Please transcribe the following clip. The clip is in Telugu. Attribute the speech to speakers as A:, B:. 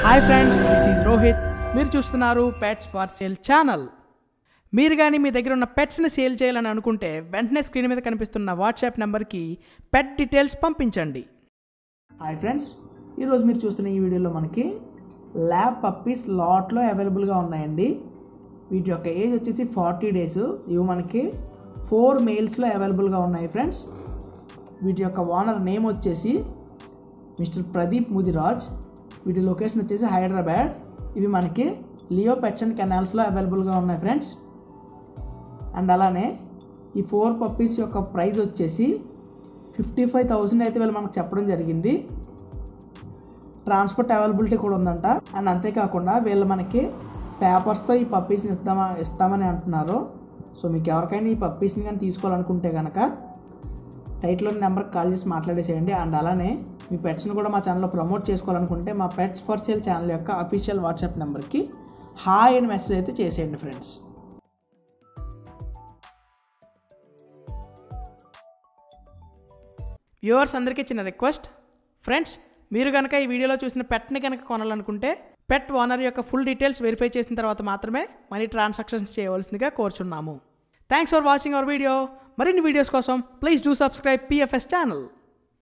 A: hi friends this is Rohit మీరు చూస్తున్నారు పెట్స్ ఫర్ సేల్ ఛానల్ మీరు కానీ మీ దగ్గర ఉన్న పెట్స్ని సేల్ చేయాలని అనుకుంటే వెంటనే స్క్రీన్ మీద కనిపిస్తున్న వాట్సాప్ నెంబర్కి పెట్ డీటెయిల్స్ పంపించండి హాయ్ ఫ్రెండ్స్ ఈరోజు మీరు చూస్తున్న ఈ వీడియోలో మనకి ల్యాబ్ పప్పీస్ లాట్లో అవైలబుల్గా ఉన్నాయండి వీటి యొక్క ఏజ్ వచ్చేసి ఫార్టీ డేస్ ఇవి మనకి ఫోర్ మెయిల్స్లో అవైలబుల్గా ఉన్నాయి ఫ్రెండ్స్ వీటి యొక్క ఓనర్ నేమ్ వచ్చేసి మిస్టర్ ప్రదీప్ ముదిరాజ్ వీటి లొకేషన్ వచ్చేసి హైదరాబాద్ ఇవి మనకి లియో పెట్స్ అండ్ కెనాల్స్లో అవైలబుల్గా ఉన్నాయి ఫ్రెండ్స్ అండ్ అలానే ఈ ఫోర్ పప్పీస్ యొక్క ప్రైస్ వచ్చేసి ఫిఫ్టీ ఫైవ్ థౌసండ్ అయితే వీళ్ళు మనకు చెప్పడం జరిగింది ట్రాన్స్పోర్ట్ అవైలబిలిటీ కూడా ఉందంట అండ్ అంతేకాకుండా వీళ్ళు మనకి పేపర్స్తో ఈ పప్పీస్ని ఇస్తామా ఇస్తామని అంటున్నారు సో మీకు ఎవరికైనా ఈ పప్పీస్ని కానీ తీసుకోవాలనుకుంటే కనుక టైట్లో నెంబర్కి కాల్ చేసి మాట్లాడేసేయండి అండ్ అలానే మీ పెట్స్ని కూడా మా ఛానల్లో ప్రమోట్ చేసుకోవాలనుకుంటే మా పెట్స్ ఫర్ సేల్ ఛానల్ యొక్క అఫీషియల్ వాట్సాప్ నెంబర్కి హాయ్ అని మెసేజ్ అయితే చేసేయండి ఫ్రెండ్స్ వ్యూవర్స్ అందరికీ చిన్న రిక్వెస్ట్ ఫ్రెండ్స్ మీరు కనుక ఈ వీడియోలో చూసిన పెట్ని కనుక కొనాలనుకుంటే పెట్ ఓనర్ యొక్క ఫుల్ డీటెయిల్స్ వెరిఫై చేసిన తర్వాత మాత్రమే మనీ ట్రాన్సాక్షన్స్ చేయవలసిందిగా కోరుచున్నాము thanks for watching our video మరిన్ని వీడియోస్ కోసం please do subscribe PFS channel